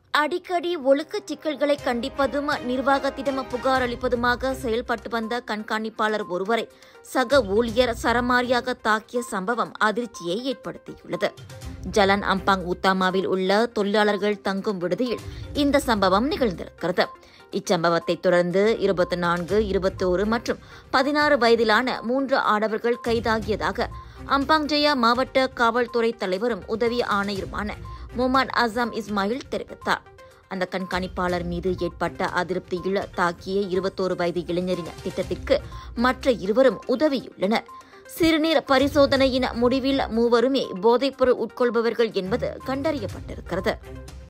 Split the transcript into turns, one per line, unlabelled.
அடிக்கடி ஒழுக்கச் சிக்கல்களை கண்டிப்பதும் நிர்வாகத்திடம் புகார் அளிப்பதுமாக செயல்பட்டு வந்த கண்காணிப்பாளர் ஒருவரை சக ஊழியர் சரமாரியாக தாக்கிய சம்பவம் அதிர்ச்சியை ஏற்படுத்தியுள்ளது ஜலன் அம்பாங் உத்தாமாவில் உள்ள தொழிலாளர்கள் தங்கும் விடுதியில் இந்த சம்பவம் நிகழ்ந்திருக்கிறது இச்சம்பவத்தை தொடர்ந்து இருபத்தி நான்கு இருபத்தோரு மற்றும் பதினாறு வயதிலான மூன்று ஆடவர்கள் கைதாகியதாக அம்பாங் ஜெயா மாவட்ட காவல்துறை தலைவரும் உதவி ஆணையருமான முகமது அசாம் இஸ்மாயில் தெரிவித்தார் அந்த கண்காணிப்பாளர் மீது ஏற்பட்ட அதிருப்தியில் தாக்கிய இருபத்தோரு வயது இளைஞரின் திட்டத்திற்கு மற்ற இருவரும் உதவியுள்ளனர் சிறுநீர் பரிசோதனையின் முடிவில் மூவருமே போதைப்பொருள் உட்கொள்பவர்கள் என்பது கண்டறியப்பட்டிருக்கிறது